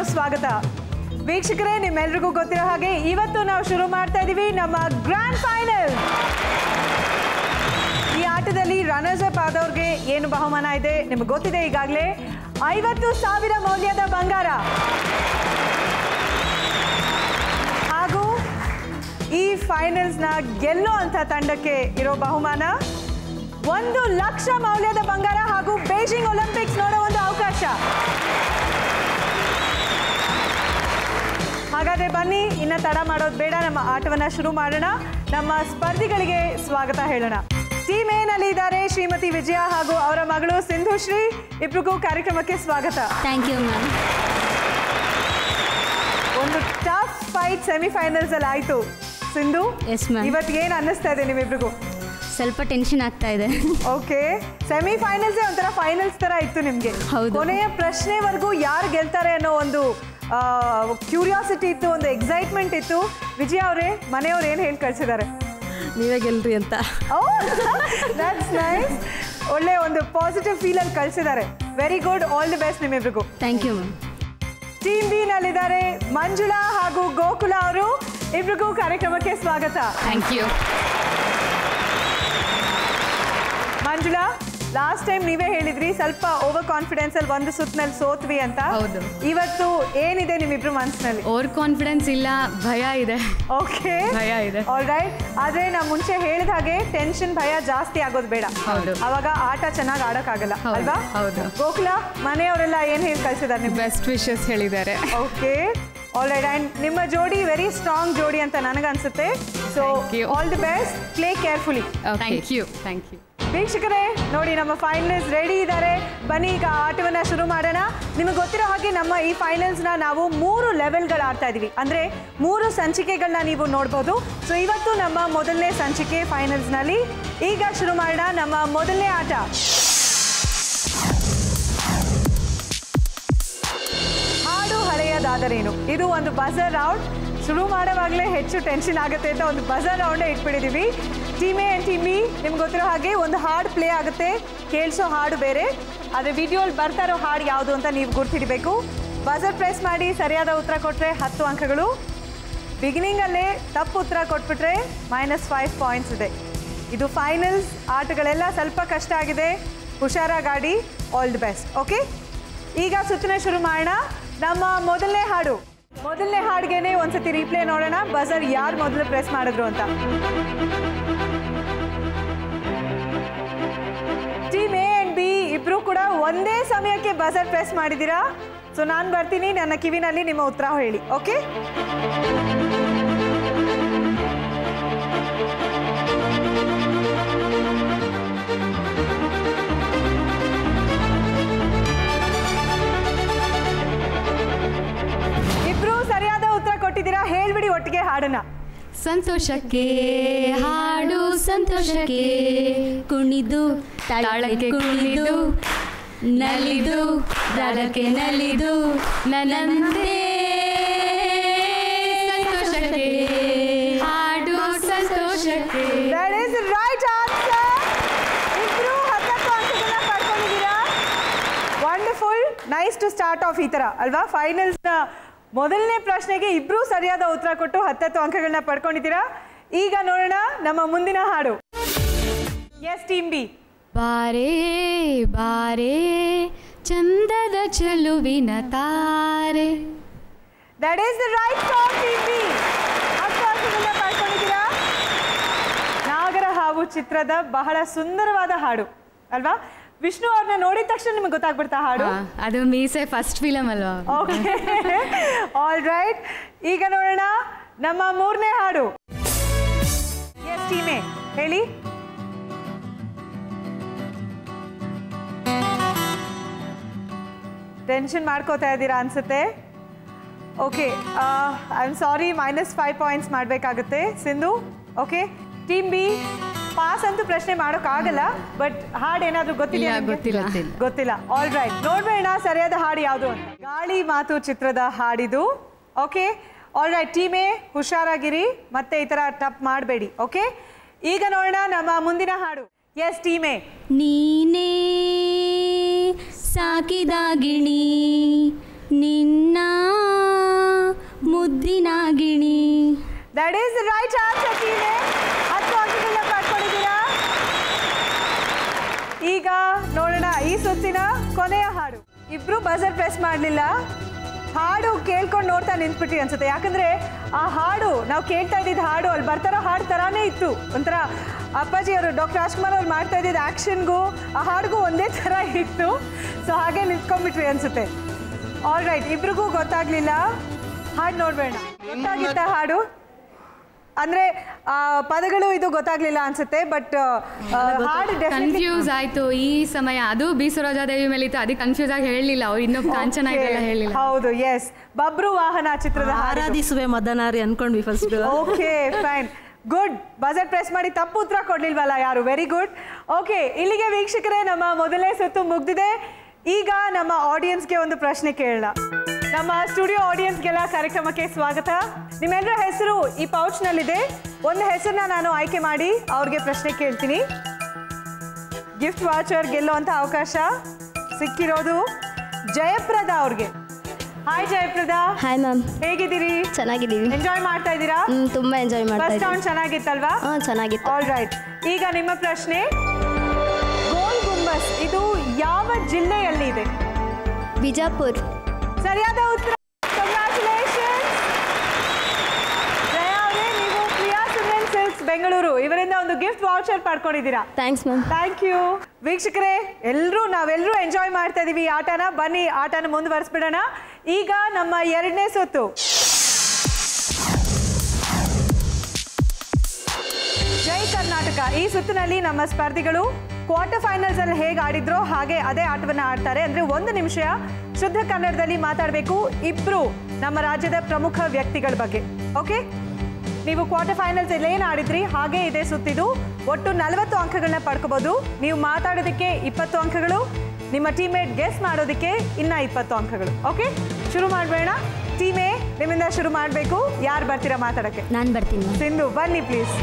ಸ್ವಾಗತ ವೀಕ್ಷಕರೇ ನಿಮ್ಮೆಲ್ರಿಗೂ ಗೊತ್ತಿರೋ ಹಾಗೆ ಇವತ್ತು ನಾವು ಶುರು ಮಾಡ್ತಾ ಇದ್ದೀವಿ ನಮ್ಮ ಗ್ರ್ಯಾಂಡ್ ಫೈನಲ್ ಈ ಆಟದಲ್ಲಿ ರನ್ನರ್ಸ್ ಅಪ್ ಆದವ್ರಿಗೆ ಏನು ಬಹುಮಾನ ಇದೆ ನಿಮಗೆ ಗೊತ್ತಿದೆ ಈಗಾಗಲೇ ಐವತ್ತು ಸಾವಿರ ಮೌಲ್ಯದ ಬಂಗಾರ ಹಾಗೂ ಈ ಫೈನಲ್ಸ್ನ ಗೆಲ್ಲೋ ಅಂತ ತಂಡಕ್ಕೆ ಇರೋ ಬಹುಮಾನ ಒಂದು ಲಕ್ಷ ಮೌಲ್ಯದ ಬಂಗಾರ ಹಾಗೂ ಬೇಜಿಂಗ್ ಒಲಿಂಪಿಕ್ಸ್ ನೋಡೋ ಒಂದು ಅವಕಾಶ ಹಾಗಾದ್ರೆ ಬನ್ನಿ ಇನ್ನ ತಡ ಮಾಡೋದು ಬೇಡ ನಮ್ಮ ಆಟವನ್ನ ಶುರು ಮಾಡೋಣ ನಮ್ಮ ಸ್ಪರ್ಧಿಗಳಿಗೆ ಸ್ವಾಗತ ಹೇಳೋಣ ಟೀಮ್ ಎ ನಲ್ಲಿ ಇದ್ದಾರೆ ಶ್ರೀಮತಿ ವಿಜಯ ಹಾಗೂ ಅವರ ಮಗಳು ಸಿಂಧು ಶ್ರೀ ಇಬ್ರಿಗೂ ಕಾರ್ಯಕ್ರಮಕ್ಕೆ ಸ್ವಾಗತ ಥ್ಯಾಂಕ್ ಯು ಮ್ಯಾಮ್ ಒಂದು ಟಫ್ ಫೈಟ್ ಸೆಮಿಫೈನಲ್ಸ್ ಅಲ್ಲಿ ಆಯ್ತು ಸಿಂಧು ಎಸ್ ಮ್ಯಾಮ್ ಇವತ್ತು ಏನು ಅನ್ನಿಸ್ತಾ ಇದೆ ನಿಮ್ಮಿಬ್ರಿಗೂ ಸ್ವಲ್ಪ ಟೆನ್ಷನ್ ಆಗ್ತಾ ಇದೆ ಓಕೆ ಸೆಮಿಫೈನಲ್ಸ್ ಒಂಥರ ಫೈನಲ್ಸ್ ತರ ಇತ್ತು ನಿಮ್ಗೆ ಹೌದು. ಕೊನೆಯ ಪ್ರಶ್ನೆವರೆಗೂ ಯಾರು ಗೆಲ್ತಾರೆ ಅನ್ನೋ ಒಂದು ಕ್ಯೂರಿಯಾಸಿಟಿ ಇತ್ತು ಒಂದು ಎಕ್ಸೈಟ್ಮೆಂಟ್ ಇತ್ತು ವಿಜಯ ಅವರೇ ಮನೆಯವ್ರು ಏನು ಹೇಳಿ ಕಳ್ಸಿದ್ದಾರೆ ನೀವೇ ಗೆಲ್ರಿ ಅಂತ ದಟ್ಸ್ ನೈಸ್ ಒಳ್ಳೆ ಒಂದು ಪಾಸಿಟಿವ್ ಫೀಲಲ್ಲಿ ಕಳಿಸಿದ್ದಾರೆ very good all the best ನಿಮ್ಮಿಬ್ರಿಗೂ thank you ma'am team B ನಲ್ಲಿದ್ದಾರೆ ಮಂಜುಳಾ ಹಾಗೂ ಗೋಕುಲ ಅವರು ಇಬ್ರಿಗೂ ಕಾರ್ಯಕ್ರಮಕ್ಕೆ ಸ್ವಾಗತ thank you Manjula last time ನೀವೇ ಹೇಳಿದ್ರಿ ಸ್ವಲ್ಪ ಓವರ್ ಕಾನ್ಫಿಡೆನ್ಸ್ ಅಲ್ಲಿ ಒಂದು ಸುತ್ತಿನಲ್ಲಿ ಸೋತ್ವಿ ಅಂತ ಹೌದು. ಇವತ್ತು ಏನಿದೆ ನಿಮ್ಮಿಬ್ರು ಮನಸ್ಸಿನಲ್ಲಿ ಓವರ್ ಕಾನ್ಫಿಡೆನ್ಸ್ ಇಲ್ಲ ಭಯ ಇದೆ ಓಕೆ ಭಯ ಇದೆ. ಆಲ್ ರೈಟ್ ಆದ್ರೆ ನಾ ಮುಂಚೆ ಹೇಳಿದ ಹಾಗೆ ಟೆನ್ಷನ್ ಭಯ ಜಾಸ್ತಿ ಆಗೋದು ಬೇಡ ಹೌದು. ಅವಾಗ ಆಟ ಚೆನ್ನಾಗಿ ಆಡಕ್ಕಾಗಲ್ಲ ಹೌದು, ಅಲ್ವಾ ಹೌದು. ಗೋಕುಲ ಮನೆಯವರೆಲ್ಲ ಏನ್ ಹೇಳಿ ಕಳ್ಸಿದಾರೆ ನಿಮ್ಗೆ ಬೆಸ್ಟ್ ವಿಶಸ್ ಹೇಳಿದ್ದಾರೆ ಓಕೆ ಆಲ್ ರೈಟ್ ಅಂಡ್ ನಿಮ್ಮ ಜೋಡಿ ವೆರಿ ಸ್ಟ್ರಾಂಗ್ ಜೋಡಿ ಅಂತ ನನಗನ್ಸುತ್ತೆ so Thank you. All the best play carefully thank you thank you ವೀಕ್ಷಕರೇ ನೋಡಿ ನಮ್ಮ ಫೈನಲ್ಸ್ ರೆಡಿ ಇದ್ದಾರೆ ಬನ್ನಿ ಈಗ ಆಟವನ್ನ ಶುರು ಮಾಡೋಣ ನಿಮಗೆ ಗೊತ್ತಿರೋ ಹಾಗೆ ನಮ್ಮ ಈ ಫೈನಲ್ಸ್ನ ನಾವು ಮೂರು ಲೆವೆಲ್ಗಳು ಆಡ್ತಾ ಇದೀವಿ ಅಂದ್ರೆ ಮೂರು ಸಂಚಿಕೆಗಳನ್ನ ನೀವು ನೋಡ್ಬೋದು ಸೊ ಇವತ್ತು ನಮ್ಮ ಮೊದಲನೇ ಸಂಚಿಕೆ ಫೈನಲ್ಸ್ನಲ್ಲಿ ಈಗ ಶುರು ಮಾಡೋಣ ನಮ್ಮ ಮೊದಲನೇ ಆಟ ಹಾಡು ಹಳೆಯದಾದರೇನು ಇದು ಒಂದು ಬಜರ್ ರೌಂಡ್ ಶುರು ಮಾಡೋವಾಗಲೇ ಹೆಚ್ಚು ಟೆನ್ಷನ್ ಆಗುತ್ತೆ ಅಂತ ಒಂದು ಬಜರ್ ರೌಂಡೇ ಇಟ್ಬಿಟ್ಟಿದ್ದೀವಿ team A and team B ನಿಮ್ಗೆ ಗೊತ್ತಿರೋ ಹಾಗೆ ಒಂದು ಹಾಡು ಪ್ಲೇ ಆಗುತ್ತೆ ಕೇಳಿಸೋ ಹಾಡು ಬೇರೆ ಆದರೆ ವಿಡಿಯೋಲಿ ಬರ್ತಾ ಇರೋ ಹಾಡು ಯಾವುದು ಅಂತ ನೀವು ಗುರ್ತಿಡಬೇಕು ಬಜರ್ ಪ್ರೆಸ್ ಮಾಡಿ ಸರಿಯಾದ ಉತ್ತರ ಕೊಟ್ಟರೆ ಹತ್ತು ಅಂಕಗಳು ಬಿಗಿನಿಂಗಲ್ಲೇ ತಪ್ಪು ಉತ್ತರ ಕೊಟ್ಬಿಟ್ರೆ ಮೈನಸ್ ಫೈವ್ ಪಾಯಿಂಟ್ಸ್ ಇದೆ ಇದು ಫೈನಲ್ಸ್ ಆಟಗಳೆಲ್ಲ ಸ್ವಲ್ಪ ಕಷ್ಟ ಆಗಿದೆ ಹುಷಾರ ಗಾಡಿ ಆಲ್ ದಿ ಬೆಸ್ಟ್ ಓಕೆ ಈಗ ಸುತ್ತಿನ ಶುರು ಮಾಡೋಣ ನಮ್ಮ ಮೊದಲನೇ ಹಾಡು ಮೊದಲನೇ ಹಾಡಿಗೆನೆ ಒಂದ್ಸತಿ ರೀಪ್ಲೇ ನೋಡೋಣ ಬಜರ್ ಯಾರು ಮೊದಲು ಪ್ರೆಸ್ ಮಾಡಿದ್ರು ಅಂತ ಟೀಮ್ ಎ ಅಂಡ್ ಬಿ ಇಬ್ರು ಕೂಡ ಒಂದೇ ಸಮಯಕ್ಕೆ ಬಜರ್ ಪ್ರೆಸ್ ಮಾಡಿದ್ದೀರಾ ಸೊ ನಾನು ಬರ್ತೀನಿ ನನ್ನ ಕಿವಿನಲ್ಲಿ ನಿಮ್ಮ ಉತ್ತರ ಹೇಳಿ ಓಕೆ ಇಬ್ರು ಸರಿಯಾದ ಉತ್ತರ ಕೊಟ್ಟಿದ್ದೀರಾ ಹೇಳ್ಬಿಡಿ ಒಟ್ಟಿಗೆ ಹಾಡನ್ನ ಸಂತೋಷಕ್ಕೆ ಹಾಡು ಸಂತೋಷಕ್ಕೆ ಕುಣಿದು ತಾಳಕ್ಕೆ ಕುಣಿದು ನಲಿದು ರಾಗಕ್ಕೆ ನಲಿದು ನನ್ನಂದೇ ಸಂತೋಷಕ್ಕೆ ಹಾಡು ಸಂತೋಷಕ್ಕೆ That is the right answer. ಇಬ್ರು ಹತ್ತತ್ತು ಅಂಕಗಳನ್ನ ಪಡ್ಕೊಂಡಿದ್ದೀರಾ wonderful nice to start off ಈ ಥರ ಅಲ್ವಾ ಫೈನಲ್ಸ್ನ ಮೊದಲನೇ ಪ್ರಶ್ನೆಗೆ ಇಬ್ರು ಸರಿಯಾದ ಉತ್ತರ ಕೊಟ್ಟು ಹತ್ತತ್ತು ಅಂಕಗಳನ್ನ ಪಡ್ಕೊಂಡಿದ್ದೀರಾ ಈಗ ನೋಡೋಣ ನಮ್ಮ ಮುಂದಿನ ಹಾಡು ಎಸ್ ಟೀಮ್ ಬಿ ಬಾರೇ ಬಾರೇ ಚಂದದ ಚೆಲುವಿನ ತಾರೆ that is the right song team B ಹತ್ತು ಅಂಕಗಳನ್ನ ಪಡ್ಕೊಂಡಿದ್ದೀರಾ ನಾಗರ ಹಾವು ಚಿತ್ರದ ಬಹಳ ಸುಂದರವಾದ ಹಾಡು ಅಲ್ವಾ ವಿಷ್ಣು ಅವ್ರನ್ನ ನೋಡಿದ ತಕ್ಷಣ ನಿಮ್ಗೆ ಗೊತ್ತಾಗ್ಬಿಡ್ತಾ ಹಾಡು ಆ, ಅದು ಮೀಸೆ ಫಸ್ಟ್ ಫಿಲಮ್ ಅಲ್ವಾ ಓಕೆ ಆಲ್ ರೈಟ್ ಈಗ ನೋಡೋಣ ನಮ್ಮ ಮೂರನೇ ಹಾಡು ಎಸ್ ಟೀಮೇ ಹೇಳಿ ಟೆನ್ಷನ್ ಮಾಡ್ಕೋತಾ ಇದ್ದೀರಾ ಅನ್ಸುತ್ತೆ okay I am sorry minus five points ಮಾಡಬೇಕಾಗುತ್ತೆ Sindhu okay team B pass ಅಂತೂ ಪ್ರಶ್ನೆ ಮಾಡೋಕ್ಕಾಗಲ್ಲ ಬಟ್ ಹಾಡು ಏನಾದರೂ ಗೊತ್ತಿದೆಯಾ ಇಲ್ಲ, ನಿಮ್ಗೆ? ಗೊತ್ತಿಲ್ಲ. ಗೊತ್ತಿಲ್ಲ ಆಲ್ ರೈಟ್ ನೋಡ್ಬೇಡ ಸರಿಯಾದ ಹಾಡು ಯಾವುದು ಅಂತ ಗಾಳಿ ಮಾತು ಚಿತ್ರದ ಹಾಡಿದು ಓಕೆ ಆಲ್ ರೈಟ್ ಟೀಮೇ ಹುಷಾರಾಗಿರಿ ಮತ್ತೆ ಈ ಥರ ಟಪ್ ಮಾಡಬೇಡಿ ಓಕೆ ಈಗ ನೋಡೋಣ ನಮ್ಮ ಮುಂದಿನ ಹಾಡು ಎಸ್ ಟೀಮೇ ನೀನೇ ಸಾಕಿದ ಗಿಣಿ ನಿನ್ನ ಮುತ್ತಿನಾಗಿಣಿ ದಟ್ ಈಸ್ ರೈಟ್ ಆನ್ಸರ್ ಟೀಮೇ ಹತ್ತು ಅಂಕಗಳನ್ನ ಪಡ್ಕೊಂಡಿದ್ದೀರಾ ಈಗ ನೋಡೋಣ ಈ ಸುತ್ತಿನ ಕೊನೆಯ ಹಾಡು ಇಬ್ರು ಬಜರ್ ಪ್ರೆಸ್ ಮಾಡಲಿಲ್ಲ ಹಾಡು ಕೇಳ್ಕೊಂಡು ನೋಡ್ತಾ ನಿಂತ್ಬಿಟ್ರಿ ಅನ್ಸುತ್ತೆ ಯಾಕಂದ್ರೆ ಆ ಹಾಡು ನಾವು ಕೇಳ್ತಾ ಇದ್ದಿದ್ದು ಹಾಡು ಅಲ್ಲಿ ಬರ್ತಾರೋ ಹಾಡು ಥರಾನೇ ಇತ್ತು ಒಂಥರ ಅಪ್ಪಾಜಿ ಅವರು ಡಾಕ್ಟರ್ ರಾಜ್ಕುಮಾರ್ ಅವ್ರು ಮಾಡ್ತಾ ಇದ್ದಿದ್ದು ಆ್ಯಕ್ಷನ್ಗೂ ಆ ಹಾಡಿಗೂ ಒಂದೇ ಥರ ಇತ್ತು ಸೊ ಹಾಗೆ ನಿಂತ್ಕೊಂಡ್ಬಿಟ್ರಿ ಅನ್ಸುತ್ತೆ ಆಲ್ ರೈಟ್ ಇಬ್ರಿಗೂ ಗೊತ್ತಾಗ್ಲಿಲ್ಲ ಹಾಡು ನೋಡ್ಬೇಡ ಗೊತ್ತಾಗಿತ್ತ ಹಾಡು ಅಂದ್ರೆ ಆ, ಪದಗಳು ಇದು ಗೊತ್ತಾಗ್ಲಿಲ್ಲ ಅನ್ಸುತ್ತೆ ಬಟ್ ಹಾಡು definitely- ಕನ್ಫ್ಯೂಸ್ ಆಯ್ತು ಈ ಸಮಯ ಅದು ಬಿ ದೇವಿ ಮೇಲೆ ಇತ್ತು ಅದಕ್ಕೆ ಕನ್ಫ್ಯೂಸ್ ಆಗಿ ಹೇಳಲಿಲ್ಲ ಅವ್ರು ಇನ್ನೊಬ್ಬ ಕಾಂಚನ ಇದೆಲ್ಲ Okay. ಹೇಳಿಲ್ಲ ಹೌದು ಎಸ್ ಬಬ್ರು ವಾಹನ ಚಿತ್ರದ ಆರಾಧಿಸುವೆ ಮದನಾರಿ ಅನ್ಕೊಂಡ್ವಿ first okay fine good buzzer press ಮಾಡಿ ತಪ್ಪು ಉತ್ತರ ಕೊಡ್ಲಿಲ್ವಲ್ಲ ಯಾರು ವೆರಿ ಗುಡ್ ಓಕೆ ಇಲ್ಲಿಗೆ ವೀಕ್ಷಕರೇ ನಮ್ಮ ಮೊದಲನೇ ಸುತ್ತು ಮುಗ್ದಿದೆ ಈಗ ನಮ್ಮ ಆಡಿಯನ್ಸ್ಗೆ ಒಂದು ಪ್ರಶ್ನೆ ಕೇಳೋಣ ನಮ್ಮ ಸ್ಟುಡಿಯೋ ಆಡಿಯನ್ಸ್ಗೆಲ್ಲ ಕಾರ್ಯಕ್ರಮಕ್ಕೆ ಸ್ವಾಗತ ನಿಮ್ಮೆಲ್ಲರ ಹೆಸರು ಈ ಪೌಚ್ನಲ್ಲಿದೆ ಒಂದು ಹೆಸರನ್ನ ನಾನು ಆಯ್ಕೆ ಮಾಡಿ ಅವ್ರಿಗೆ ಪ್ರಶ್ನೆ ಕೇಳ್ತೀನಿ ಗಿಫ್ಟ್ ವಾಚರ್ ಗೆಲ್ಲುವಂಥ ಅವಕಾಶ ಸಿಕ್ಕಿರೋದು ಜಯಪ್ರದ ಅವ್ರಿಗೆ ಹಾಯ್ ಜಯಪ್ರದ ಹಾಯ್ ಮ್ಯಾಮ್ ಹೇಗಿದ್ದೀರಿ ಚೆನ್ನಾಗಿದ್ದೀವಿ ಎಂಜಾಯ್ ಮಾಡ್ತಾ ಇದ್ದೀರಾ ಹ್ಮ್, ತುಂಬಾ ಎಂಜಾಯ್ ಮಾಡ್ತಾ ಫಸ್ಟ್ ಇದ್ದೀವಿ ರೌಂಡ್ ಚೆನ್ನಾಗಿತ್ತಲ್ವಾ ಹಾಂ ಚೆನ್ನಾಗಿತ್ತು ಆಲ್ ರೈಟ್ ಈಗ ನಿಮ್ಮ ಪ್ರಶ್ನೆ ಗೋಲ್ ಗುಂಬಸ್ ಇದು ಯಾವ ಜಿಲ್ಲೆಯಲ್ಲಿ ಇದೆ ಬಿಜಾಪುರ್ ಸರಿಯಾದ ಉತ್ತರ ಕಂಗ್ರ್ಯಾಚುಲೇಷನ್ ಜಯ ಅವರೇ ನೀವು ಪ್ರಿಯಾ ಸಿಮೆಂಟ್ ಸಿಲ್ಕ್ಸ್ ಬೆಂಗಳೂರು ಇವರಿಂದ ಒಂದು ಗಿಫ್ಟ್ ವಾಚರ್ ಪಡ್ಕೊಂಡಿದ್ದೀರಾ ಥ್ಯಾಂಕ್ಸ್ ಮ್ಯಾಮ್ ಥ್ಯಾಂಕ್ ಯು ವೀಕ್ಷಕರೇ ಎಲ್ಲರೂ ನಾವೆಲ್ಲರೂ ಎಂಜಾಯ್ ಮಾಡ್ತಾ ಇದೀವಿ ಈ ಆಟನ ಬನ್ನಿ ಆಟನ ಮುಂದುವರಿಸ್ಬಿಡೋಣ ಈಗ ನಮ್ಮ ಎರಡನೇ ಸುತ್ತು ಜೈ ಕರ್ನಾಟಕ ಈ ಸುತ್ತಿನಲ್ಲಿ ನಮ್ಮ ಸ್ಪರ್ಧಿಗಳು ಕ್ವಾರ್ಟರ್ ಫೈನಲ್ಸ್ ಅಲ್ಲಿ ಹೇಗೆ ಆಡಿದ್ರೋ ಹಾಗೆ ಅದೇ ಆಟವನ್ನ ಆಡ್ತಾರೆ ಅಂದ್ರೆ ಒಂದು ನಿಮಿಷ ಶುದ್ಧ ಕನ್ನಡದಲ್ಲಿ ಮಾತಾಡಬೇಕು ಇಬ್ರು ನಮ್ಮ ರಾಜ್ಯದ ಪ್ರಮುಖ ವ್ಯಕ್ತಿಗಳ ಬಗ್ಗೆ ಓಕೆ ನೀವು ಕ್ವಾರ್ಟರ್ ಫೈನಲ್ಸ್ ಅಲ್ಲಿ ಏನು ಆಡಿದ್ರಿ ಹಾಗೆ ಇದೆ ಸುತ್ತಿದು ಒಟ್ಟು ನಲವತ್ತು ಅಂಕಗಳನ್ನ ಪಡ್ಕೋಬಹುದು ನೀವು ಮಾತಾಡೋದಕ್ಕೆ ಇಪ್ಪತ್ತು ಅಂಕಗಳು ನಿಮ್ಮ ಟೀಮೇಟ್ ಗೆಸ್ ಮಾಡೋದಕ್ಕೆ ಇನ್ನ ಇಪ್ಪತ್ತು ಅಂಕಗಳು ಓಕೆ ಶುರು ಮಾಡಬೇಡ ಟೀಮೇ ನಿಮ್ಮಿಂದ ಶುರು ಮಾಡಬೇಕು ಯಾರು ಬರ್ತೀರಾ ಮಾತಾಡೋಕ್ಕೆ ನಾನು ಬರ್ತೀನಿ ಮ್ಯಾಮ್ ಸಿಂಧು ಬನ್ನಿ ಪ್ಲೀಸ್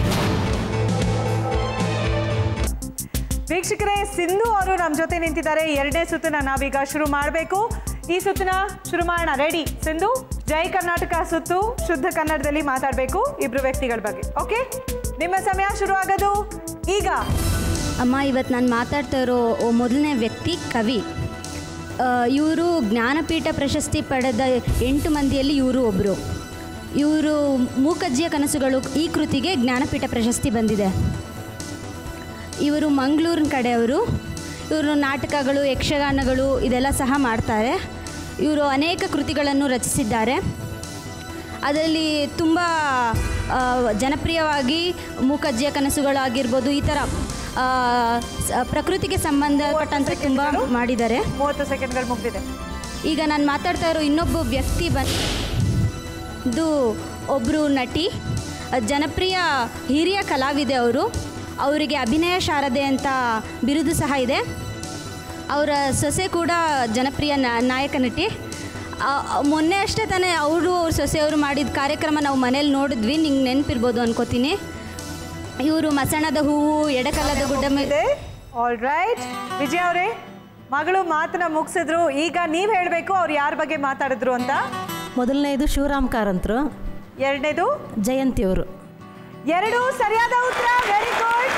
ವೀಕ್ಷಕರೇ ಸಿಂಧು ಅವರು ನಮ್ಮ ಜೊತೆ ನಿಂತಿದ್ದಾರೆ ಎರಡನೇ ಸುತ್ತನ್ನ ನಾವೀಗ ಶುರು ಮಾಡಬೇಕು ಈ ಸುತ್ತನ ಶುರು ಮಾಡೋಣ ರೆಡಿ ಸಿಂಧು ಜೈ ಕರ್ನಾಟಕ ಸುತ್ತು ಶುದ್ಧ ಕನ್ನಡದಲ್ಲಿ ಮಾತಾಡಬೇಕು ಇಬ್ರು ವ್ಯಕ್ತಿಗಳ ಬಗ್ಗೆ ಓಕೆ ನಿಮ್ಮ ಸಮಯ ಶುರು ಆಗೋದು ಈಗ ಅಮ್ಮ ಇವತ್ತು ನಾನು ಮಾತಾಡ್ತಾ ಇರೋ ಒ- ಮೊದಲನೇ ವ್ಯಕ್ತಿ ಕವಿ ಇವರು ಜ್ಞಾನಪೀಠ ಪ್ರಶಸ್ತಿ ಪಡೆದ ಎಂಟು ಮಂದಿಯಲ್ಲಿ ಇವರು ಒಬ್ಬರು ಇವರು ಮೂಕಜ್ಜಿಯ ಕನಸುಗಳು ಈ ಕೃತಿಗೆ ಜ್ಞಾನಪೀಠ ಪ್ರಶಸ್ತಿ ಬಂದಿದೆ ಇವರು ಮಂಗಳೂರಿನ ಕಡೆಯವರು ಇವರು ನಾಟಕಗಳು ಯಕ್ಷಗಾನಗಳು ಇದೆಲ್ಲ ಸಹ ಮಾಡ್ತಾರೆ ಇವರು ಅನೇಕ ಕೃತಿಗಳನ್ನು ರಚಿಸಿದ್ದಾರೆ ಅದರಲ್ಲಿ ತುಂಬ ಆ, ಜನಪ್ರಿಯವಾಗಿ ಮೂಕಜ್ಜಿಯ ಕನಸುಗಳಾಗಿರ್ಬೋದು ಈ ಥರ ಆ, ಸ- ಪ್ರಕೃತಿಗೆ ಸಂಬಂಧಪಟ್ಟಂತೆ ತುಂಬ ಮಾಡಿದ್ದಾರೆ ಮೂವತ್ತು ಸೆಕೆಂಡ್ಗಳು ಮುಗ್ದಿದೆ ಈಗ ನಾನು ಮಾತಾಡ್ತಾ ಇರೋ ಇನ್ನೊಬ್ಬ ವ್ಯಕ್ತಿ ಬಂದು ಒಬ್ಬರು ನಟಿ ಜನಪ್ರಿಯ ಹಿರಿಯ ಕಲಾವಿದೆ ಅವರು ಅವರಿಗೆ ಅಭಿನಯ ಶಾರದೆ ಅಂತ ಬಿರುದು ಸಹ ಇದೆ ಅವರ ಸೊಸೆ ಕೂಡ ಜನಪ್ರಿಯ ನಾ- ನಾಯಕ ನಟಿ ಆ, ಮೊನ್ನೆ ಅಷ್ಟೇ ತಾನೇ ಅವರು ಅವ್ರ ಸೊಸೆಯವರು ಮಾಡಿದ ಕಾರ್ಯಕ್ರಮ ನಾವು ಮನೇಲಿ ನೋಡಿದ್ವಿ ನಿಂಗೆ ನೆನಪಿರ್ಬೋದು ಅನ್ಕೋತೀನಿ ಇವರು ಮಸಣದ ಹೂವು ಎಡಕಲ್ಲದ ಗುಡ್ಡ ಮೇಲೆ ಇದೆ ಆಲ್ ರೈಟ್ ವಿಜಯ್ ಅವರೇ ಮಗಳು ಮಾತನ್ನ ಮುಗಿಸಿದ್ರು ಈಗ ನೀವು ಹೇಳಬೇಕು ಅವ್ರು ಯಾರ ಬಗ್ಗೆ ಮಾತಾಡಿದ್ರು ಅಂತ ಮೊದಲನೇದು ಶಿವರಾಮ್ ಕಾರಂತರು ಎರಡನೇದು ಜಯಂತಿಯವರು ಎರಡು ಸರಿಯಾದ ಉತ್ತರ ವೆರಿ ಗುಡ್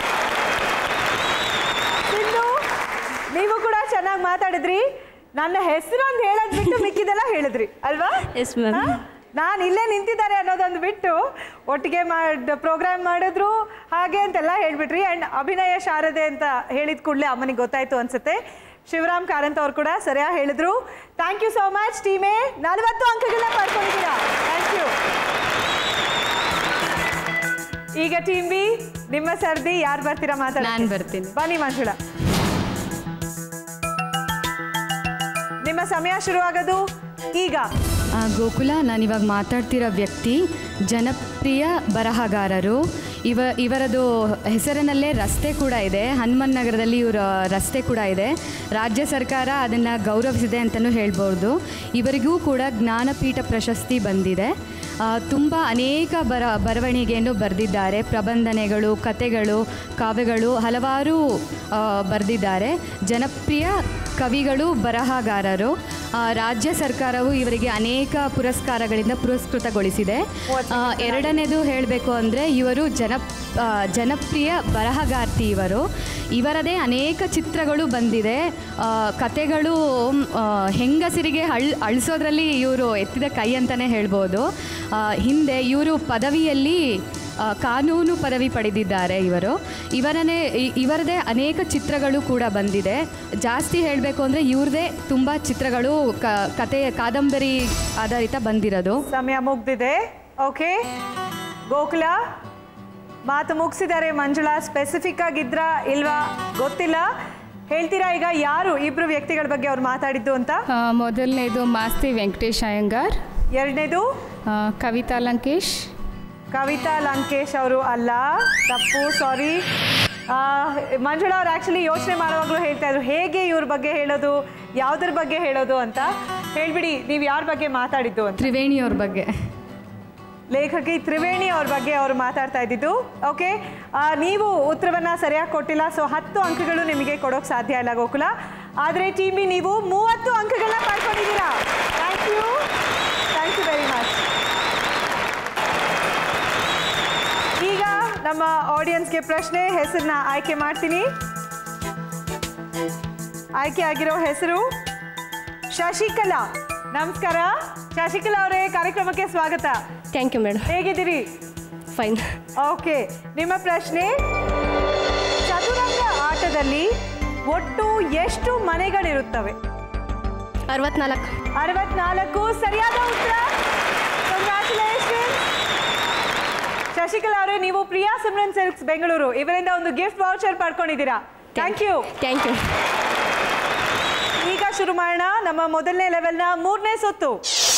ಸಿಂಧು ನೀವು ಕೂಡ ಚೆನ್ನಾಗಿ ಮಾತಾಡಿದ್ರಿ ನನ್ನ ಹೆಸರು ಅಂತ ಹೇಳೋದ್ ಬಿಟ್ಟು ಮಿಕ್ಕಿದೆಲ್ಲ ಹೇಳಿದ್ರಿ ಅಲ್ವಾ Yes, ma'am. ನಾನು ಇಲ್ಲೇ ನಿಂತಿದ್ದಾರೆ ಅನ್ನೋದೊಂದು ಬಿಟ್ಟು ಒಟ್ಟಿಗೆ ಮಾಡ್ ಪ್ರೋಗ್ರಾಮ್ ಮಾಡಿದ್ರು ಹಾಗೆ ಅಂತೆಲ್ಲ ಹೇಳ್ಬಿಟ್ರಿ ಆ್ಯಂಡ್ ಅಭಿನಯ ಶಾರದೆ ಅಂತ ಹೇಳಿದ ಕೂಡಲೇ ಅಮ್ಮನಿಗೆ ಗೊತ್ತಾಯ್ತು ಅನ್ಸುತ್ತೆ ಶಿವರಾಮ್ ಕಾರಂತ್ ಅವ್ರು ಕೂಡ ಸರಿಯಾಗಿ ಹೇಳಿದ್ರು ಥ್ಯಾಂಕ್ ಯು ಸೋ ಮಚ್ ಟೀಮೇ ನಲವತ್ತು ಅಂಕಗಳನ್ನ ಪಡ್ಕೊಂಡಿದ್ದೀರಾ ಥ್ಯಾಂಕ್ ಯು ಈಗ ಟೀಮ್ ಬಿ ನಿಮ್ಮ ಸರ್ದಿ ಯಾರು ಬರ್ತೀರಾ ಮಾತಾಡ ನಾನ್ ಬರ್ತೀನಿ. ಬನ್ನಿ ಮಂಜುಳಾ ನಿಮ್ಮ ಸಮಯ ಶುರುವಾಗೋದು ಈಗ ಆ, ಗೋಕುಲ ನಾನು ಇವಾಗ ಮಾತಾಡ್ತಿರೋ ವ್ಯಕ್ತಿ ಜನಪ್ರಿಯ ಬರಹಗಾರರು ಇವ ಇವರದು ಹೆಸರಿನಲ್ಲೇ ರಸ್ತೆ ಕೂಡ ಇದೆ ಹನುಮನ್ ನಗರದಲ್ಲಿ ಇವರ ರಸ್ತೆ ಕೂಡ ಇದೆ ರಾಜ್ಯ ಸರ್ಕಾರ ಅದನ್ನು ಗೌರವಿಸಿದೆ ಅಂತಲೂ ಹೇಳ್ಬೋದು ಇವರಿಗೂ ಕೂಡ ಜ್ಞಾನಪೀಠ ಪ್ರಶಸ್ತಿ ಬಂದಿದೆ ತುಂಬ ಅನೇಕ ಬರ ಬರವಣಿಗೆಯನ್ನು ಬರೆದಿದ್ದಾರೆ ಪ್ರಬಂಧನೆಗಳು ಕತೆಗಳು ಕಾವ್ಯಗಳು ಹಲವಾರು ಆ, ಬರೆದಿದ್ದಾರೆ ಜನಪ್ರಿಯ ಕವಿಗಳು ಬರಹಗಾರರು ಆ, ರಾಜ್ಯ ಸರ್ಕಾರವು ಇವರಿಗೆ ಅನೇಕ ಪುರಸ್ಕಾರಗಳಿಂದ ಪುರಸ್ಕೃತಗೊಳಿಸಿದೆ ಆ, ಎರಡನೇದು ಹೇಳಬೇಕು ಅಂದರೆ ಇವರು ಜನ ಆ, ಜನಪ್ರಿಯ ಬರಹಗಾರ್ತಿ ಇವರು ಇವರದೇ ಅನೇಕ ಚಿತ್ರಗಳು ಬಂದಿದೆ ಆ, ಕತೆಗಳು ಆ, ಹೆಂಗಸರಿಗೆ ಅಳ್ ಅಳಿಸೋದ್ರಲ್ಲಿ ಇವರು ಎತ್ತಿದ ಕೈ ಅಂತಲೇ ಹೇಳ್ಬೋದು ಆ, ಹಿಂದೆ ಇವರು ಪದವಿಯಲ್ಲಿ ಆ, ಕಾನೂನು ಪದವಿ ಪಡೆದಿದ್ದಾರೆ ಇವರು ಇವರನ್ನೇ ಇ- ಇವರದೇ ಅನೇಕ ಚಿತ್ರಗಳು ಕೂಡ ಬಂದಿದೆ ಜಾಸ್ತಿ ಹೇಳಬೇಕು ಅಂದರೆ ಇವ್ರದೇ ತುಂಬ ಚಿತ್ರಗಳು ಕ ಕತೆ ಕಾದಂಬರಿ ಆಧಾರಿತ ಬಂದಿರೋದು ಸಮಯ ಮುಗ್ದಿದೆ ಓಕೆ ಗೋಕುಲ ಮಾತು ಮುಗಿಸಿದ್ದಾರೆ ಮಂಜುಳಾ ಸ್ಪೆಸಿಫಿಕ್ ಆಗಿದ್ರಾ ಇಲ್ವಾ ಗೊತ್ತಿಲ್ಲ ಹೇಳ್ತೀರಾ ಈಗ ಯಾರು ಇಬ್ರು ವ್ಯಕ್ತಿಗಳ ಬಗ್ಗೆ ಅವ್ರು ಮಾತಾಡಿದ್ದು ಅಂತ ಆ, ಮೊದಲನೇದು ಮಾಸ್ತಿ ವೆಂಕಟೇಶ್ ಅಯ್ಯಂಗಾರ್ ಎರಡನೇದು ಆ, ಕವಿತಾ ಲಂಕೇಶ್ ಕವಿತಾ ಲಂಕೇಶ್ ಅವರು ಅಲ್ಲ ತಪ್ಪು ಸಾರಿ ಮಂಜುಳಾ ಅವ್ರು ಆ್ಯಕ್ಚುಲಿ ಯೋಚನೆ ಮಾಡುವಾಗಲೂ ಹೇಳ್ತಾ ಇದ್ರು ಹೇಗೆ ಇವ್ರ ಬಗ್ಗೆ ಹೇಳೋದು ಯಾವುದ್ರ ಬಗ್ಗೆ ಹೇಳೋದು ಅಂತ ಹೇಳ್ಬಿಡಿ ನೀವು ಯಾರ ಬಗ್ಗೆ ಮಾತಾಡಿದ್ದು ಅಂತ ತ್ರಿವೇಣಿಯವ್ರ ಬಗ್ಗೆ ಲೇಖಕಿ ತ್ರಿವೇಣಿ ಅವ್ರ ಬಗ್ಗೆ ಅವರು ಮಾತಾಡ್ತಾ ಇದ್ದಿದ್ದು ಓಕೆ ನೀವು ಉತ್ತರವನ್ನ ಸರಿಯಾಗಿ ಕೊಟ್ಟಿಲ್ಲ ಸೊ ಹತ್ತು ಅಂಕಗಳು ನಿಮಗೆ ಕೊಡೋಕೆ ಸಾಧ್ಯ ಇಲ್ಲ ಗೋಕುಲ ಆದರೆ ಟೀಮ್ ಬಿ ನೀವು ಮೂವತ್ತು ಅಂಕಗಳನ್ನ ಪಡ್ಕೊಂಡಿದ್ದೀರಾ thank you thank you very much ಈಗ ನಮ್ಮ ಆಡಿಯನ್ಸ್ಗೆ ಪ್ರಶ್ನೆ ಹೆಸರನ್ನ ಆಯ್ಕೆ ಮಾಡ್ತೀನಿ ಆಯ್ಕೆ ಆಗಿರೋ ಹೆಸರು ಶಶಿಕಲಾ ನಮಸ್ಕಾರ ಶಶಿಕಲಾ ಅವರೇ ಕಾರ್ಯಕ್ರಮಕ್ಕೆ ಸ್ವಾಗತ ಥ್ಯಾಂಕ್ ಯು ಮೇಡಮ್ ಹೇಗಿದ್ದೀರಿ ಫೈನ್ ಓಕೆ ನಿಮ್ಮ ಪ್ರಶ್ನೆ ಚದುರಂಗ ಆಟದಲ್ಲಿ ಒಟ್ಟು ಎಷ್ಟು ಮನೆಗಳಿರುತ್ತವೆ ಅರವತ್ನಾಲ್ಕು ಅರವತ್ನಾಲ್ಕು ಸರಿಯಾದ ಉತ್ತರ Congratulations. ಶಶಿಕಲಾ ಅವರೇ ನೀವು ಪ್ರಿಯಾ ಸಿಮ್ರನ್ ಸಿಲ್ಕ್ಸ್ ಬೆಂಗಳೂರು ಇವರಿಂದ ಒಂದು ಗಿಫ್ಟ್ ವೌಚರ್ ಪಡ್ಕೊಂಡಿದ್ದೀರಾ ಥ್ಯಾಂಕ್ ಯು ಥ್ಯಾಂಕ್ ಯು ಈಗ ಶುರು ಮಾಡೋಣ ನಮ್ಮ ಮೊದಲನೇ ಲೆವೆಲ್ನ ಮೂರನೇ ಸುತ್ತು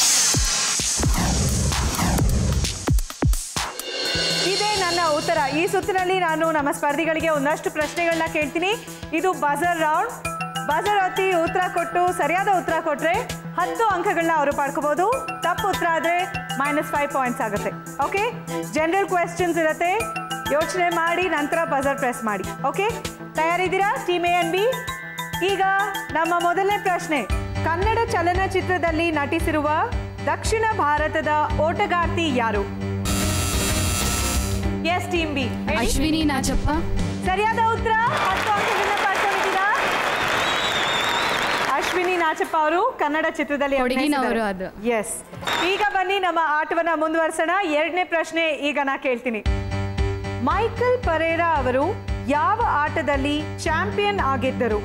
ಇದೇ ನನ್ನ ಉತ್ತರ ಈ ಸುತ್ತಿನಲ್ಲಿ ನಾನು ನಮ್ಮ ಸ್ಪರ್ಧಿಗಳಿಗೆ ಒಂದಷ್ಟು ಪ್ರಶ್ನೆಗಳನ್ನ ಕೇಳ್ತೀನಿ ಇದು ಬಜರ್ ರೌಂಡ್ ಬಜರ್ ಹೊತ್ತಿ ಉತ್ತರ ಕೊಟ್ಟು ಸರಿಯಾದ ಉತ್ತರ ಕೊಟ್ರೆ ಹತ್ತು ಅಂಕಗಳನ್ನ ಅವರು ಪಡ್ಕೋಬಹುದು ತಪ್ಪು ಉತ್ತರ ಆದ್ರೆ ಮೈನಸ್ ಫೈವ್ ಪಾಯಿಂಟ್ಸ್ ಆಗುತ್ತೆ ಓಕೆ ಜನರಲ್ ಕ್ವೆಶ್ಚನ್ಸ್ ಇರುತ್ತೆ ಯೋಚನೆ ಮಾಡಿ ನಂತರ ಬಜರ್ ಪ್ರೆಸ್ ಮಾಡಿ ಓಕೆ ತಯಾರಿದ್ದೀರಾ ಟೀಮ್ ಎ ಅಂಡ್ ಬಿ ಈಗ ನಮ್ಮ ಮೊದಲನೇ ಪ್ರಶ್ನೆ ಕನ್ನಡ ಚಲನಚಿತ್ರದಲ್ಲಿ ನಟಿಸಿರುವ ದಕ್ಷಿಣ ಭಾರತದ ಓಟಗಾರ್ತಿ ಯಾರು yes team B Ashwini Nachappa ಸರಿಯಾದ ಉತ್ತರ ಹತ್ತು ಅಂಕಗಳನ್ನ ಪಡ್ಕೊಂಡಿದ್ದೀರಾ ಅಶ್ವಿನಿ ನಾಚಪ್ಪ ಅವರು ಕನ್ನಡ ಚಿತ್ರದಲ್ಲಿ ಕೊಡಗಿನವರು ಅದು. ಎಸ್ ಈಗ ಬನ್ನಿ ನಮ್ಮ ಆಟವನ್ನ ಮುಂದುವರಿಸೋಣ ಎರಡನೇ ಪ್ರಶ್ನೆ ಈಗ ನಾ ಕೇಳ್ತೀನಿ ಮೈಕಲ್ ಪರೇರಾ ಅವರು ಯಾವ ಆಟದಲ್ಲಿ ಚಾಂಪಿಯನ್ ಆಗಿದ್ದರು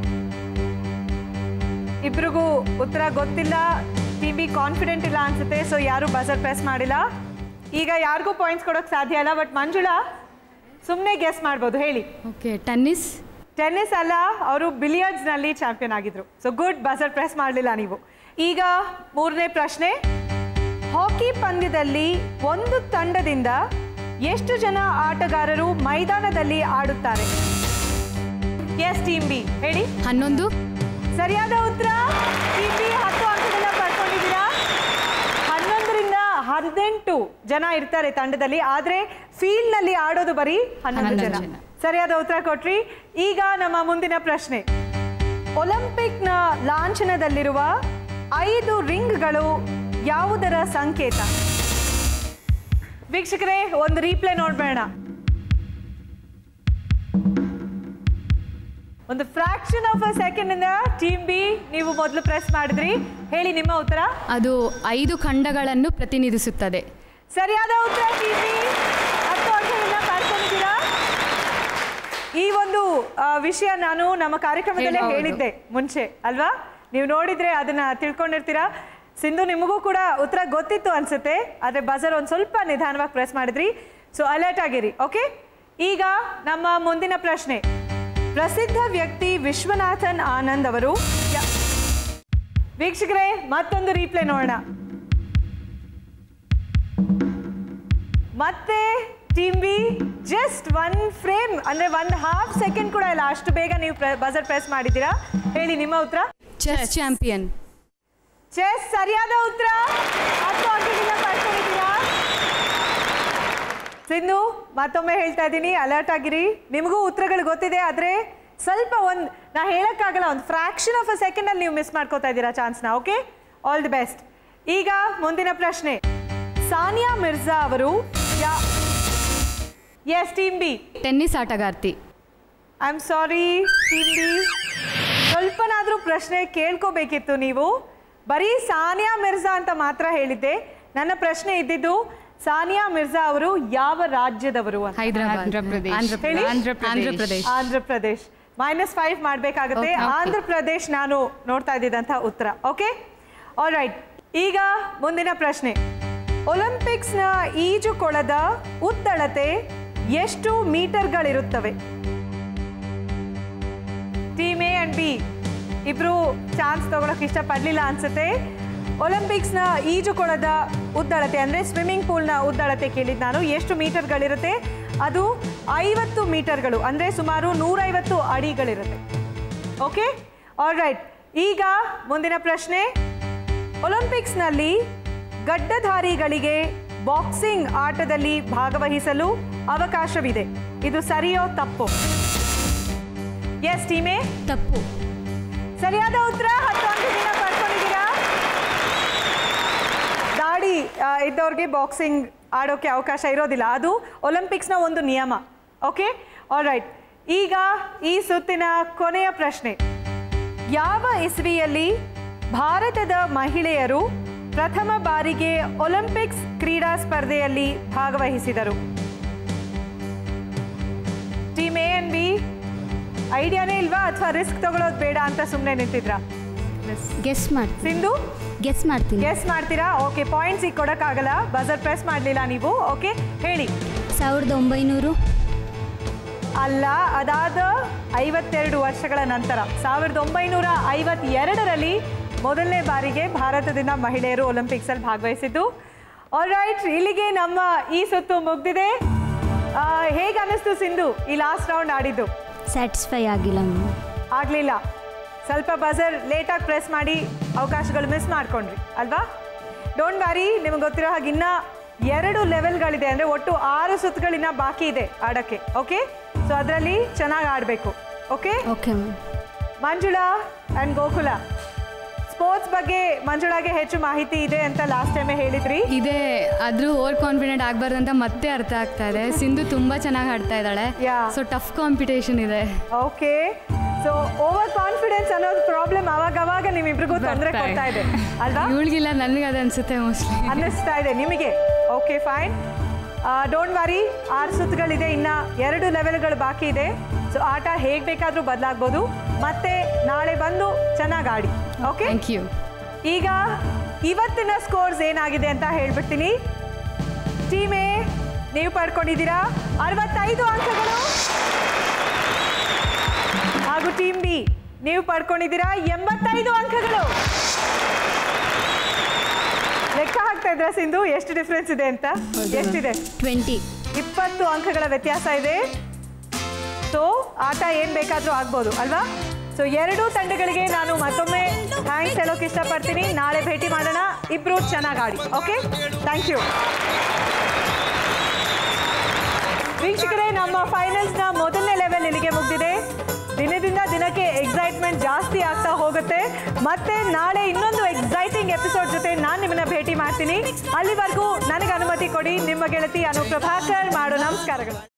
ಇಬ್ರಿಗೂ ಉತ್ತರ ಗೊತ್ತಿಲ್ಲ ಟೀಮ್ ಬಿ ಕಾನ್ಫಿಡೆಂಟ್ ಇಲ್ಲ ಅನ್ಸುತ್ತೆ ಸೊ ಯಾರು ಬಜರ್ ಪ್ರೆಸ್ ಮಾಡಿಲ್ಲ ಈಗ ಯಾರಿಗೂ ಪಾಯಿಂಟ್ಸ್ ಕೊಡೋಕೆ ಸಾಧ್ಯ ಇಲ್ಲ ಬಟ್ ಮಂಜುಳಾ ಸುಮ್ಮನೆ ಗೆಸ್ ಮಾಡ್ಬೋದು ಹೇಳಿ ಓಕೆ ಟೆನ್ನಿಸ್ ಟೆನ್ನಿಸ್ ಅಲ್ಲ ಅವರು ಬಿಲಿಯರ್ಡ್ಸ್ನಲ್ಲಿ ಚಾಂಪಿಯನ್ ಆಗಿದ್ರು ಸೊ ಗುಡ್ ಬಜರ್ ಪ್ರೆಸ್ ಮಾಡಲಿಲ್ಲ ನೀವು ಈಗ ಮೂರನೇ ಪ್ರಶ್ನೆ ಹಾಕಿ ಪಂದ್ಯದಲ್ಲಿ ಒಂದು ತಂಡದಿಂದ ಎಷ್ಟು ಜನ ಆಟಗಾರರು ಮೈದಾನದಲ್ಲಿ ಆಡುತ್ತಾರೆ ಎಸ್ ಟೀಮ್ ಬಿ ಹೇಳಿ ಹನ್ನೊಂದು ಸರಿಯಾದ ಉತ್ತರ ಟೀಮ್ ಬಿ ಹತ್ತು ಅಂಕಗಳನ್ನ ಪಡ್ಕೊಂಡಿದ್ದೀರಾ ಹನ್ನೊಂದರಿಂದ ಹದಿನೆಂಟು ಜನ ಇರ್ತಾರೆ ತಂಡದಲ್ಲಿ ಆದ್ರೆ ಫೀಲ್ಡ್ ನಲ್ಲಿ ಆಡೋದು ಬರೀ ಹನ್ನೊಂದು ಹನ್ನೊಂದು ಜನ ಜನ. ಸರಿಯಾದ ಉತ್ತರ ಕೊಟ್ರಿ ಈಗ ನಮ್ಮ ಮುಂದಿನ ಪ್ರಶ್ನೆ ಒಲಿಂಪಿಕ್ನ ಲಾಂಛನದಲ್ಲಿರುವ ಐದು ರಿಂಗ್ಗಳು ಯಾವುದರ ಸಂಕೇತ ವೀಕ್ಷಕರೇ ಒಂದು ರೀಪ್ಲೇ ನೋಡ್ಬೇಡ ಒಂದು ಫ್ರಾಕ್ಷನ್ ಆಫ್ ಅ ಸೆಕೆಂಡ್ ಇಂದ ಟೀಮ್ ಬಿ ನೀವು ಮೊದಲು ಪ್ರೆಸ್ ಮಾಡಿದ್ರಿ ಹೇಳಿ ನಿಮ್ಮ ಉತ್ತರ ಅದು ಐದು ಖಂಡಗಳನ್ನು ಪ್ರತಿನಿಧಿಸುತ್ತದೆ ಸರಿಯಾದ ಉತ್ತರ ಟೀಮ್ ಬಿ ಹತ್ತು ಅಂಕಗಳನ್ನ ಪಡ್ಕೊಂಡಿದ್ದೀರಾ ಈ ಒಂದು ಆ, ವಿಷಯ ನಾನು ನಮ್ಮ ಕಾರ್ಯಕ್ರಮದಲ್ಲೇ ಹೇಳಬಹುದು. ಹೇಳಿದ್ದೆ ಮುಂಚೆ ಅಲ್ವಾ ನೀವು ನೋಡಿದ್ರೆ ಅದನ್ನ ತಿಳ್ಕೊಂಡಿರ್ತೀರಾ ಸಿಂಧು ನಿಮಗೂ ಕೂಡ ಉತ್ತರ ಗೊತ್ತಿತ್ತು ಅನ್ಸುತ್ತೆ ಆದ್ರೆ ಬಜರ್ ಒಂದು ಸ್ವಲ್ಪ ನಿಧಾನವಾಗಿ ಪ್ರೆಸ್ ಮಾಡಿದ್ರಿ ಸೊ ಅಲರ್ಟ್ ಆಗಿರಿ ಓಕೆ ಈಗ ನಮ್ಮ ಮುಂದಿನ ಪ್ರಶ್ನೆ ಪ್ರಸಿದ್ಧ ವ್ಯಕ್ತಿ ವಿಶ್ವನಾಥನ್ ಆನಂದ್ ಅವರು ಯ- ವೀಕ್ಷಕರೇ ಮತ್ತೊಂದು ರೀಪ್ಲೇ ನೋಡೋಣ ಮತ್ತೆ team B just one frame ಅಂದ್ರೆ ಒಂದು ಹಾಫ್ ಸೆಕೆಂಡ್ ಕೂಡ ಇಲ್ಲ ಅಷ್ಟು ಬೇಗ ನೀವು ಬಜರ್ ಪ್ರೆಸ್ ಮಾಡಿದ್ದೀರಾ ಹೇಳಿ ನಿಮ್ಮ ಉತ್ತರ ಚೆಸ್ ಚಾಂಪಿಯನ್ ಚೆಸ್ ಸರಿಯಾದ ಉತ್ತರ ಹತ್ತು ಅಂಕಗಳನ್ನ ಪಡ್ಕೊಂಡಿದ್ದೀರಾ ಸಿಂಧು ಮತ್ತೊಮ್ಮೆ ಹೇಳ್ತಾ ಇದ್ದೀನಿ ಅಲರ್ಟ್ ಆಗಿರಿ ನಿಮಗೂ ಉತ್ತರಗಳು ಗೊತ್ತಿದೆ ಆದರೆ ಸ್ವಲ್ಪ ಒಂದು ನಾ ಹೇಳಕ್ಕಾಗಲ್ಲ ಒಂದು ಫ್ರಾಕ್ಷನ್ ಆಫ್ ಅ ಸೆಕೆಂಡ್ ಅಲ್ಲಿ ನೀವು ಮಿಸ್ ಮಾಡ್ಕೋತಾ ಇದ್ದೀರಾ ಚಾನ್ಸ್ನ ಓಕೆ ಆಲ್ ದಿ ಬೆಸ್ಟ್ ಈಗ ಮುಂದಿನ ಪ್ರಶ್ನೆ ಸಾನಿಯಾ ಮಿರ್ಜಾ ಅವರು yeah yes team B tennis ಆಟಗಾರ್ತಿ I am sorry team B ಸ್ವಲ್ಪನಾದರೂ ಪ್ರಶ್ನೆ ಕೇಳ್ಕೋಬೇಕಿತ್ತು ನೀವು ಬರೀ ಸಾನಿಯಾ ಮಿರ್ಜಾ ಅಂತ ಮಾತ್ರ ಹೇಳಿದ್ದೆ ನನ್ನ ಪ್ರಶ್ನೆ ಇದ್ದಿದ್ದು ಸಾನಿಯಾ ಮಿರ್ಜಾ ಅವರು ಯಾವ ರಾಜ್ಯದವರು ಅಂತ ಹೈದರಾಬಾದ್ ಆಂಧ್ರ ಪ್ರದೇಶ್. ಆಂಧ್ರ ಹೇಳಿ? ಆಂಧ್ರ ಆಂಧ್ರ ಪ್ರದೇಶ್ ಆಂಧ್ರ ಪ್ರದೇಶ್ ಮೈನಸ್ ಫೈವ್ ಮಾಡಬೇಕಾಗುತ್ತೆ Okay, okay. ಆಂಧ್ರ ಪ್ರದೇಶ್ ನಾನು ನೋಡ್ತಾ ಇದ್ದಿದ್ದಂಥ ಉತ್ತರ ಓಕೆ ಆಲ್ ರೈಟ್ ಈಗ ಮುಂದಿನ ಪ್ರಶ್ನೆ ಒಲಿಂಪಿಕ್ಸ್ನ ಈಜು ಕೊಳದ ಉದ್ದಳತೆ ಎಷ್ಟು ಮೀಟರ್ಗಳಿರುತ್ತವೆ ಟೀಮ್ ಎ ಅಂಡ್ ಬಿ ಇಬ್ರು ಚಾನ್ಸ್ ತಗೊಳಕ್ ಇಷ್ಟಪಡಲಿಲ್ಲ ಅನ್ಸುತ್ತೆ ಒಲಿಂಪಿಕ್ಸ್ನ ಈಜು ಕೊಳದ ಉದ್ದಳತೆ ಅಂದರೆ ಸ್ವಿಮ್ಮಿಂಗ್ ಪೂಲ್ನ ಉದ್ದಳತೆ ಕೇಳಿದ್ದು ನಾನು ಎಷ್ಟು ಮೀಟರ್ಗಳಿರುತ್ತೆ ಅದು ಐವತ್ತು ಮೀಟರ್ಗಳು ಅಂದರೆ ಸುಮಾರು ನೂರೈವತ್ತು ಅಡಿಗಳಿರುತ್ತೆ ಓಕೆ ಆಲ್ ರೈಟ್ ಈಗ ಮುಂದಿನ ಪ್ರಶ್ನೆ ಒಲಿಂಪಿಕ್ಸ್ನಲ್ಲಿ ಗಡ್ಡಧಾರಿಗಳಿಗೆ ಬಾಕ್ಸಿಂಗ್ ಆಟದಲ್ಲಿ ಭಾಗವಹಿಸಲು ಅವಕಾಶವಿದೆ ಇದು ಸರಿಯೋ ತಪ್ಪು ಎಸ್ ಟೀಮೇ ತಪ್ಪು ಸರಿಯಾದ ಉತ್ತರ ಹತ್ತು ಅಂಕದಿಂದ ಪಡ್ಕೊಂಡಿದ್ದೀರಾ ದಾಡಿ ಆ, ಇದ್ದವ್ರಿಗೆ ಬಾಕ್ಸಿಂಗ್ ಆಡೋಕೆ ಅವಕಾಶ ಇರೋದಿಲ್ಲ ಅದು ಒಲಿಂಪಿಕ್ಸ್ನ ಒಂದು ನಿಯಮ ಓಕೆ ಆಲ್ ರೈಟ್ ಈಗ ಈ ಸುತ್ತಿನ ಕೊನೆಯ ಪ್ರಶ್ನೆ ಯಾವ ಇಸ್ವಿಯಲ್ಲಿ ಭಾರತದ ಮಹಿಳೆಯರು ಪ್ರಥಮ ಬಾರಿಗೆ ಒಲಿಂಪಿಕ್ಸ್ ಕ್ರೀಡಾ ಸ್ಪರ್ಧೆಯಲ್ಲಿ ಭಾಗವಹಿಸಿದರು ಟೀಮ್ ಎ ಅಂಡ್ ಬಿ ಐಡಿಯಾನೇ ಇಲ್ವಾ ಅಥವಾ ರಿಸ್ಕ್ ತಗೊಳ್ಳೋದು ಬೇಡ ಅಂತ ಸುಮ್ಮನೆ ನಿಂತಿದ್ರಾ ಗೆಸ್ ಮಾಡ್ತೀನಿ ಸಿಂಧು ಗೆಸ್ ಮಾಡ್ತೀನಿ ಗೆಸ್ ಮಾಡ್ತೀರಾ ಓಕೆ ಪಾಯಿಂಟ್ಸ್ ಈಗ ಕೊಡೋಕ್ಕಾಗಲ್ಲ ಬಜರ್ ಪ್ರೆಸ್ ಮಾಡಲಿಲ್ಲ ನೀವು ಓಕೆ ಹೇಳಿ ಸಾವಿರದ ಒಂಬೈನೂರು ಅಲ್ಲ ಅದಾದ ಐವತ್ತೆರಡು ವರ್ಷಗಳ ನಂತರ ಸಾವಿರದ ಒಂಬೈನೂರ ಐವತ್ತೆರಡರಲ್ಲಿ ಮೊದಲನೇ ಬಾರಿಗೆ ಭಾರತದಿಂದ ಮಹಿಳೆಯರು ಒಲಿಂಪಿಕ್ಸಲ್ಲಿ ಭಾಗವಹಿಸಿದ್ದು ಆಲ್ ರೈಟ್ ಇಲ್ಲಿಗೆ ನಮ್ಮ ಈ ಸುತ್ತು ಮುಗ್ದಿದೆ ಹೇಗೆ ಅನ್ನಿಸ್ತು ಸಿಂಧು ಈ ಲಾಸ್ಟ್ ರೌಂಡ್ ಆಡಿದ್ದು ಸ್ಯಾಟಿಸ್ಫೈ ಆಗಿಲ್ಲ ಮ್ಯಾಮ್ ಆಗಲಿಲ್ಲ ಸ್ವಲ್ಪ ಬಜರ್ ಲೇಟಾಗಿ ಪ್ರೆಸ್ ಮಾಡಿ ಅವಕಾಶಗಳು ಮಿಸ್ ಮಾಡ್ಕೊಂಡ್ರಿ ಅಲ್ವಾ ಡೋಂಟ್ ವ್ಯಾರಿ ನಿಮಗೆ ಗೊತ್ತಿರೋ ಹಾಗೆ ಇನ್ನೂ ಎರಡು ಲೆವೆಲ್ಗಳಿದೆ ಅಂದರೆ ಒಟ್ಟು ಆರು ಸುತ್ತುಗಳಿನ್ನ ಬಾಕಿ ಇದೆ ಆಡೋಕ್ಕೆ ಓಕೆ ಸೊ ಅದರಲ್ಲಿ ಚೆನ್ನಾಗಿ ಆಡಬೇಕು okay okay ma'am Manjula and Gokula sports ಬಗ್ಗೆ ಮಂಜುಳಾಗೆ ಹೆಚ್ಚು ಮಾಹಿತಿ ಇದೆ ಅಂತ ಲಾಸ್ಟ್ ಟೈಮೇ ಹೇಳಿದ್ರಿ ಇದೆ ಆದ್ರೂ ಓವರ್ ಕಾನ್ಫಿಡೆಂಟ್ ಆಗಬಾರ್ದು ಅಂತ ಮತ್ತೆ ಅರ್ಥ ಆಗ್ತಾ ಇದೆ ಸಿಂಧು ತುಂಬಾ ಚೆನ್ನಾಗಿ ಆಡ್ತಾ ಇದ್ದಾಳೆ Yeah. ಸೊ ಟಫ್ ಕಾಂಪಿಟೇಷನ್ ಇದೆ ಓಕೆ ಸೊ ಓವರ್ ಕಾನ್ಫಿಡೆನ್ಸ್ ಅನ್ನೋದು ಪ್ರಾಬ್ಲಮ್ ಅವಾಗ ಅವಾಗ ನಿಮ್ಮಿಬ್ರಿಗೂ ತೊಂದರೆ ಬರ್ತಾ ಕೊಡ್ತಾ ಇದೆ ಇದೆ. ಅಲ್ವಾ ಇವಳಿಗಿಲ್ಲ ನನಗೆ ಅದು ಅನ್ಸುತ್ತೆ ಮೋಸ್ಟ್ಲಿ ಅನ್ನಿಸ್ತಾ ಇದೆ ನಿಮಗೆ ಓಕೆ ಫೈನ್ ಡೋಂಟ್ ವರಿ ಆರು ಸುತ್ತುಗಳಿದೆ ಇನ್ನ ಎರಡು ಲೆವೆಲ್ಗಳು ಬಾಕಿ ಇದೆ ಸೊ ಆಟ ಹೇಗೆ ಬೇಕಾದರೂ ಬದಲಾಗ್ಬೋದು ಮತ್ತೆ ನಾಳೆ ಬಂದು ಚೆನ್ನಾಗಿ ಆಡಿ ಓಕೆ ಥ್ಯಾಂಕ್ ಯು ಈಗ ಇವತ್ತಿನ ಸ್ಕೋರ್ಸ್ ಏನಾಗಿದೆ ಅಂತ ಹೇಳ್ಬಿಡ್ತೀನಿ ಟೀಮೇ ನೀವು ಪಡ್ಕೊಂಡಿದ್ದೀರಾ ಅರವತ್ತೈದು ಅಂಕಗಳು ಹಾಗೂ ಟೀಮ್ ಬಿ ನೀವು ಪಡ್ಕೊಂಡಿದ್ದೀರಾ ಎಂಬತ್ತೈದು ಅಂಕಗಳು ಲೆಕ್ಕ ಹಾಕ್ತಾ ಇದ್ರ ಸಿಂಧು ಎಷ್ಟು ಡಿಫ್ರೆನ್ಸ್ ಇದೆ ಅಂತ ಎಷ್ಟಿದೆ ಟ್ವೆಂಟಿ ಇಪ್ಪತ್ತು ಅಂಕಗಳ ವ್ಯತ್ಯಾಸ ಇದೆ ಸೊ ಆಟ ಏನು ಬೇಕಾದರೂ ಆಗ್ಬೋದು ಅಲ್ವಾ ಸೊ ಎರಡೂ ತಂಡಗಳಿಗೆ ನಾನು ಮತ್ತೊಮ್ಮೆ ಥ್ಯಾಂಕ್ಸ್ ಹೇಳೋಕೆ ಇಷ್ಟಪಡ್ತೀನಿ ನಾಳೆ ಭೇಟಿ ಮಾಡೋಣ ಇಬ್ರು ಚೆನ್ನಾಗಿ ಆಡಿ ಓಕೆ ಥ್ಯಾಂಕ್ ಯು ವೀಕ್ಷಕರೇ ನಮ್ಮ ಫೈನಲ್ಸ್ನ ಮೊದಲನೇ ಲೆವೆಲ್ ಇಲ್ಲಿಗೆ ಮುಗಿದಿದೆ ದಿನದಿಂದ ದಿನಕ್ಕೆ ಎಕ್ಸೈಟ್ಮೆಂಟ್ ಜಾಸ್ತಿ ಆಗ್ತಾ ಹೋಗುತ್ತೆ ಮತ್ತೆ ನಾಳೆ ಇನ್ನೊಂದು ಎಕ್ಸೈಟಿಂಗ್ ಎಪಿಸೋಡ್ ಜೊತೆ ನಾನು ನಿಮ್ಮನ್ನ ಭೇಟಿ ಮಾಡ್ತೀನಿ ಅಲ್ಲಿವರೆಗೂ ನನಗೆ ಅನುಮತಿ ಕೊಡಿ ನಿಮ್ಮ ಗೆಳತಿ ಅನುಪ್ರಭಾಕರ್ ಮಾಡೋ ನಮಸ್ಕಾರಗಳು